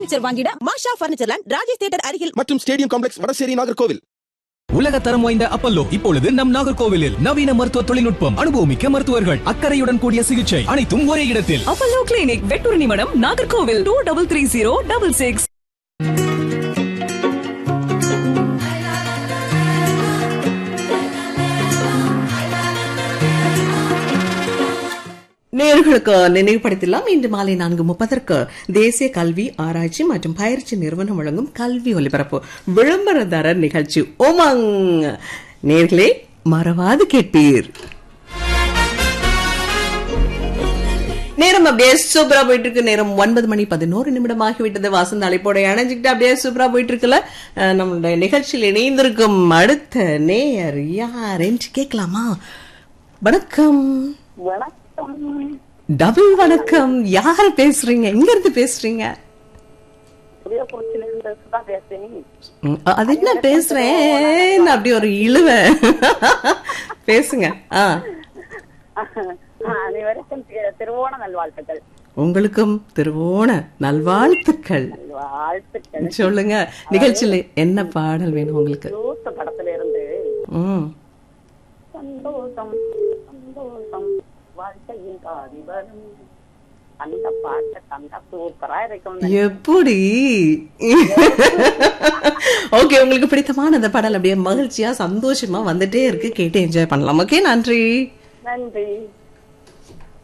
furniture வாங்கிட Masha furniture land Rajesh theatre அருகில் மற்றும் ஸ்டேடியம் காம்ப்ளெக்ஸ் வடசேரி நாகர்கோவில் உலக தரம் வாய்ந்த அப்பல்லோ இப்பொழுது நம் நாகர்கோவிலில் நவீன மருத்துவ தொழில்நுட்பம் அனுபவமிக்க மருத்துவர்கள் அக்கறையுடன் கூடிய சிகிச்சை அனைத்தும் ஒரே இடத்தில் அப்பல்லோ கிளினிக் வெட்டூர் நிமிடம் Nagercoil two double three zero double six நேர்களுக்கு நினைவுபடுத்தலாம் இன்று மாலை நான்கு முப்பதற்கு தேசிய கல்வி ஆராய்ச்சி மற்றும் பயிற்சி நிறுவனம் வழங்கும் கல்வி ஒலிபரப்பு விளம்பரதாரர் நிகழ்ச்சி ஓமங் நேர்களே மறவாது கேட்பீர் நேரம் அப்படியே சூப்பரா போயிட்டு இருக்கு நேரம் ஒன்பது மணி பதினோரு நிமிடம் ஆகிவிட்டது வாசந்த அழைப்போட இணைஞ்சுக்கிட்டு அப்படியே சூப்பரா போயிட்டு இருக்குல்ல அஹ், நம்மளுடைய நிகழ்ச்சியில் இணைந்திருக்கும் அடுத்த நேயர் யார் என்று கேட்கலாமா வணக்கம் வணக்கம் டபுள் வணக்கம் யார் பேசுறீங்க எங்க இருந்து பேசுறீங்க புளியக்குறிச்சியில இருந்து சுதா பேசுறேன் ம், அது என்ன பேசுறேன் அப்படி ஒரு இழுவ பேசுங்க ஆ அனைவருக்கும் தி- திருவோண நல்வாழ்த்துக்கள் உங்களுக்கும் திருவோண நல்வாழ்த்துக்கள் வாழ்த்துக்கள் சொல்லுங்க நிகழ்ச்சியில என்ன பாடல் வேணும் உங்களுக்கு லூசு படத்துல இருந்து ம் சந்தோஷம் சந்தோஷம் வாழ்க்கையின் பாதி வரும் அந்த பாட்டை கண்டா சூப்பரா இருக்கும் எப்படி ஓகே உங்களுக்கு பிடித்தமான அந்த பாடல் அப்படியே மகிழ்ச்சியா சந்தோஷமா வந்துட்டே இருக்கு கேட்டு என்ஜாய் பண்ணலாம் ஓகே நன்றி நன்றி